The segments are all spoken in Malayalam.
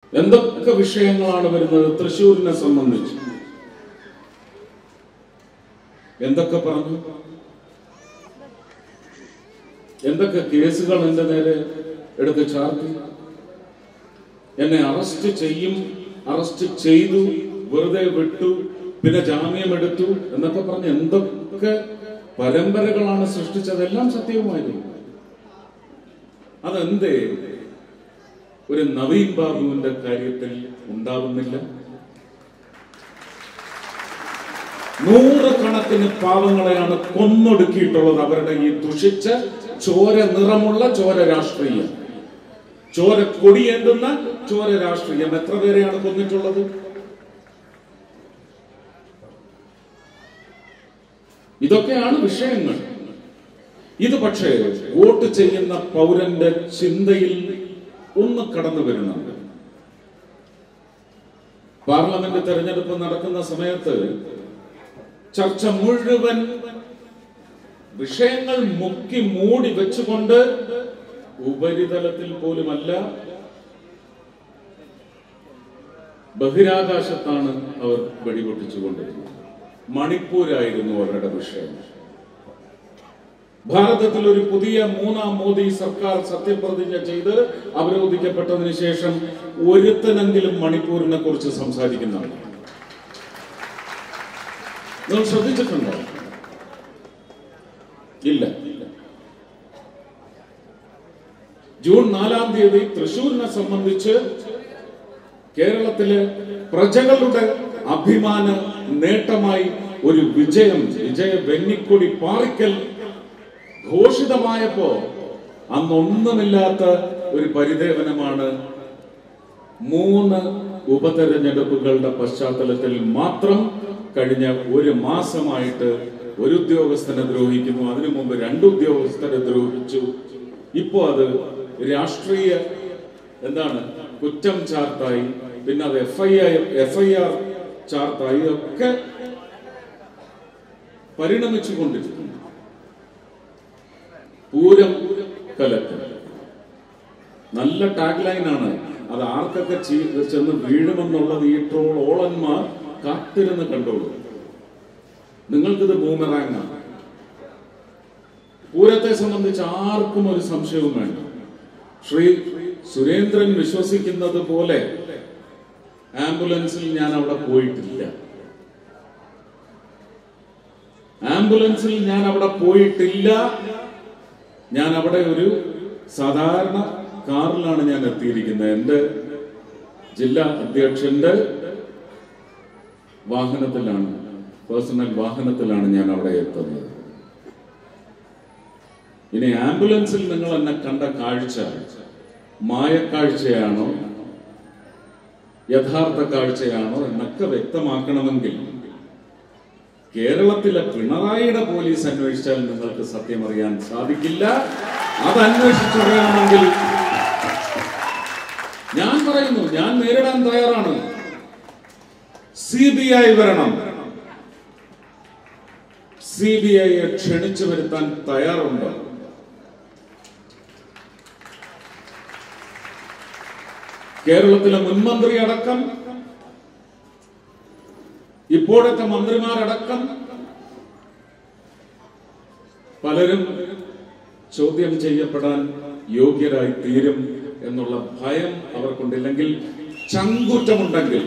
എന്തൊക്കെ വിഷയങ്ങളാണ് വരുന്നത് തൃശ്ശൂരിനെ സംബന്ധിച്ച് എന്തൊക്കെ പറഞ്ഞു എന്തൊക്കെ കേസുകൾ എന്റെ നേരെ എടുത്ത് ചാർത്തി എന്നെ അറസ്റ്റ് ചെയ്യും അറസ്റ്റ് ചെയ്തു വെറുതെ വിട്ടു പിന്നെ ജാമ്യം എടുത്തു എന്നൊക്കെ പറഞ്ഞ് എന്തൊക്കെ പരമ്പരകളാണ് സൃഷ്ടിച്ചതെല്ലാം സത്യവുമായിരുന്നു അതെന്തേ ഒരു നവീൻ ബാബുവിന്റെ കാര്യത്തിൽ ഉണ്ടാവുന്നില്ല നൂറുകണക്കിന് പാവങ്ങളെയാണ് കൊന്നൊടുക്കിയിട്ടുള്ളത് അവരുടെ ഈ ദുഷിച്ച ചോര നിറമുള്ള ചോര രാഷ്ട്രീയം ചോര കൊടിയേന്തുന്ന ചോര രാഷ്ട്രീയം എത്ര പേരെയാണ് കൊന്നിട്ടുള്ളത് ഇതൊക്കെയാണ് വിഷയങ്ങൾ ഇത് പക്ഷേ വോട്ട് ചെയ്യുന്ന പൗരന്റെ ചിന്തയിൽ ഒന്ന് കടന്നു വരുന്നുണ്ട് പാർലമെന്റ് തെരഞ്ഞെടുപ്പ് നടക്കുന്ന സമയത്ത് ചർച്ച മുഴുവൻ വിഷയങ്ങൾ മുക്കി മൂടി വെച്ചുകൊണ്ട് ഉപരിതലത്തിൽ പോലുമല്ല ബഹിരാകാശത്താണ് അവർ വെടിപൊട്ടിച്ചുകൊണ്ടിരുന്നത് മണിപ്പൂരായിരുന്നു അവരുടെ വിഷയം ഭാരതത്തിൽ ഒരു പുതിയ മൂന്നാം മോദി സർക്കാർ സത്യപ്രതിജ്ഞ ചെയ്ത് അവരോധിക്കപ്പെട്ടതിന് ശേഷം ഒരുത്തനെങ്കിലും മണിപ്പൂരിനെ കുറിച്ച് സംസാരിക്കുന്നതാണ് നിങ്ങൾ ശ്രദ്ധിച്ചിട്ടുണ്ടോ ഇല്ല ജൂൺ നാലാം തീയതി തൃശൂരിനെ സംബന്ധിച്ച് കേരളത്തിലെ പ്രജകളുടെ അഭിമാന നേട്ടമായി ഒരു വിജയം വിജയ വെന്നിക്കൊടി പാറിക്കൽ ഘോഷിതമായപ്പോ അന്നൊന്നുമില്ലാത്ത ഒരു പരിദേവനമാണ് മൂന്ന് ഉപതെരഞ്ഞെടുപ്പുകളുടെ പശ്ചാത്തലത്തിൽ മാത്രം കഴിഞ്ഞ ഒരു മാസമായിട്ട് ഒരു ഉദ്യോഗസ്ഥനെ ദ്രോഹിക്കുന്നു അതിനു മുമ്പ് രണ്ട് ഉദ്യോഗസ്ഥരെ ദ്രോഹിച്ചു ഇപ്പോ അത് രാഷ്ട്രീയ എന്താണ് കുറ്റം ചാർത്തായി പിന്നെ അത് F I R F I R ചാർത്തായി ഒക്കെ പരിണമിച്ചു കൊണ്ടിരിക്കുന്നു പൂരം കലക്ക് നല്ല ടാഗ് ലൈനാണ് അത് ആർക്കൊക്കെ ചീ- ചെന്ന് വീഴുമെന്നുള്ളത് ഈ ട്രോൾ ഓളന്മാർ കാത്തിരുന്ന് കണ്ടോളൂ നിങ്ങൾക്കിത് ബൂമറാങ്ങാണ് പൂരത്തെ സംബന്ധിച്ച് ആർക്കും ഒരു സംശയവും വേണ്ട ശ്രീ സുരേന്ദ്രൻ വിശ്വസിക്കുന്നത് പോലെ ആംബുലൻസിൽ ഞാൻ അവിടെ പോയിട്ടില്ല ആംബുലൻസിൽ ഞാൻ അവിടെ പോയിട്ടില്ല ഞാൻ അവിടെ ഒരു സാധാരണ കാറിലാണ് ഞാൻ എത്തിയിരിക്കുന്നത് എൻ്റെ ജില്ലാ അധ്യക്ഷന്റെ വാഹനത്തിലാണ് പേഴ്സണൽ വാഹനത്തിലാണ് ഞാൻ അവിടെ എത്തുന്നത് ഇനി ആംബുലൻസിൽ നിങ്ങൾ എന്നെ കണ്ട കാഴ്ച മായക്കാഴ്ചയാണോ യഥാർത്ഥ കാഴ്ചയാണോ എന്നൊക്കെ വ്യക്തമാക്കണമെങ്കിൽ കേരളത്തിലെ പിണറായിയുടെ പോലീസ് അന്വേഷിച്ചാൽ നിങ്ങൾക്ക് സത്യം അറിയാൻ സാധിക്കില്ല അത് അന്വേഷിച്ചറിയണമെങ്കിൽ ഞാൻ പറയുന്നു ഞാൻ നേരിടാൻ തയ്യാറാണ് സി ബി ഐ വരണം സി ബി ഐയെ ക്ഷണിച്ചു വരുത്താൻ തയ്യാറുണ്ട് കേരളത്തിലെ മുൻമന്ത്രി അടക്കം ഇപ്പോഴത്തെ മന്ത്രിമാരടക്കം പലരും ചോദ്യം ചെയ്യപ്പെടാൻ യോഗ്യരായി തീരും എന്നുള്ള ഭയം അവർക്കുണ്ടില്ലെങ്കിൽ ചങ്കുറ്റമുണ്ടെങ്കിൽ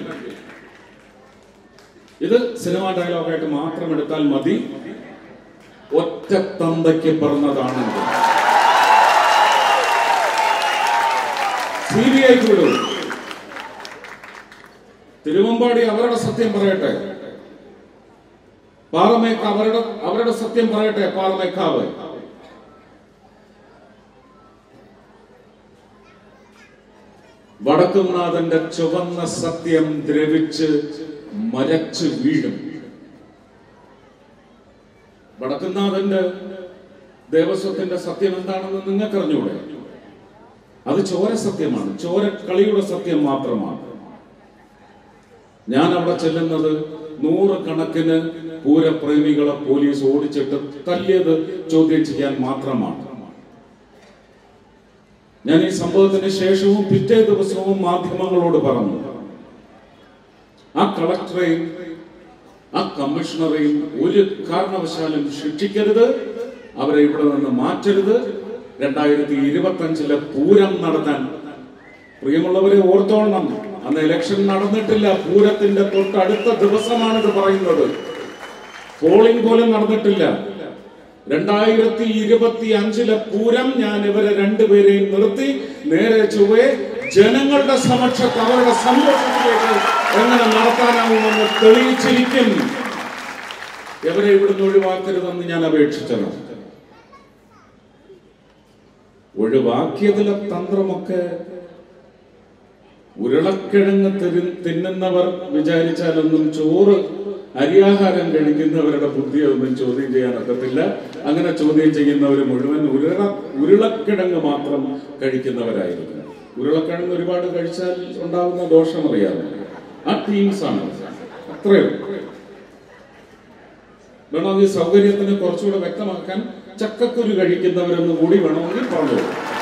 ഇത് സിനിമാ ഡയലോഗായിട്ട് മാത്രം എടുത്താൽ മതി ഒറ്റ തന്തയ്ക്ക് പറഞ്ഞതാണെങ്കിൽ സി ബി ഐക്ക് വിടൂ തിരുവമ്പാടി അവരുടെ സത്യം പറയട്ടെ പാറമേക്ക അവരുടെ അവരുടെ സത്യം പറയട്ടെ പാറമേക്കാവ് വടക്കുംനാഥന്റെ ചുവന്ന സത്യം ദ്രവിച്ച് മരച്ചു വീഴും വടക്കുംനാഥന്റെ ദേവസ്വത്തിന്റെ സത്യം എന്താണെന്ന് നിങ്ങൾക്ക് അറിഞ്ഞൂടെ അത് ചോര സത്യമാണ് ചോര കളിയുടെ സത്യം മാത്രമാണ് ഞാൻ അവിടെ ചെല്ലുന്നത് നൂറുകണക്കിന് പൂരപ്രേമികളെ പോലീസ് ഓടിച്ചിട്ട് തല്ലിയത് ചോദ്യം ചെയ്യാൻ മാത്രമാണ് ഞാൻ ഈ സംഭവത്തിന് ശേഷവും പിറ്റേ ദിവസവും മാധ്യമങ്ങളോട് പറഞ്ഞു ആ കളക്ടറെയും ആ കമ്മീഷണറെയും ഒരു കാരണവശാലും ശിക്ഷിക്കരുത് അവരെ ഇവിടെ നിന്ന് മാറ്റരുത് രണ്ടായിരത്തി ഇരുപത്തി അഞ്ചിലെ പൂരം നടത്താൻ പ്രിയമുള്ളവരെ ഓർത്തോളണം അന്ന് ഇലക്ഷൻ നടന്നിട്ടില്ല പൂരത്തിന്റെ തൊട്ടടുത്ത ദിവസമാണിത് പറയുന്നത് പോളിംഗ് പോലും നടന്നിട്ടില്ല രണ്ടായിരത്തി ഇരുപത്തി അഞ്ചിലെ പൂരം ഞാൻ ഇവരെ രണ്ടുപേരെയും നിർത്തി നേരെ ചൊവ്വേ ജനങ്ങളുടെ സമക്ഷത്ത് അവരുടെ സന്തോഷത്തിലേക്ക് എങ്ങനെ നടത്താനാവുമെന്ന് തെളിയിച്ചിരിക്കും ഇവരെ ഇവിടുന്ന് ഒഴിവാക്കരുതെന്ന് ഞാൻ അപേക്ഷിച്ചത് ഒഴിവാക്കിയതിലെ തന്ത്രമൊക്കെ ഉരുളക്കിഴങ്ങ് തിരി- തിന്നുന്നവർ വിചാരിച്ചാലൊന്നും ചോറ് അരിയാഹാരം കഴിക്കുന്നവരുടെ ബുദ്ധിയൊന്നും ചോദ്യം ചെയ്യാനൊക്കത്തില്ല അങ്ങനെ ചോദ്യം ചെയ്യുന്നവർ മുഴുവൻ ഉരുള ഉരുളക്കിഴങ്ങ് മാത്രം കഴിക്കുന്നവരായിരിക്കും ഉരുളക്കിഴങ്ങ് ഒരുപാട് കഴിച്ചാൽ ഉണ്ടാകുന്ന ദോഷം അറിയാമോ ആ ടീംസ് ആണ് അത്രയോ വേണമെങ്കിൽ സൗകര്യത്തിന് കുറച്ചുകൂടെ വ്യക്തമാക്കാൻ ചക്കക്കുരു കഴിക്കുന്നവരൊന്നും കൂടി വേണമെങ്കിൽ പറഞ്ഞു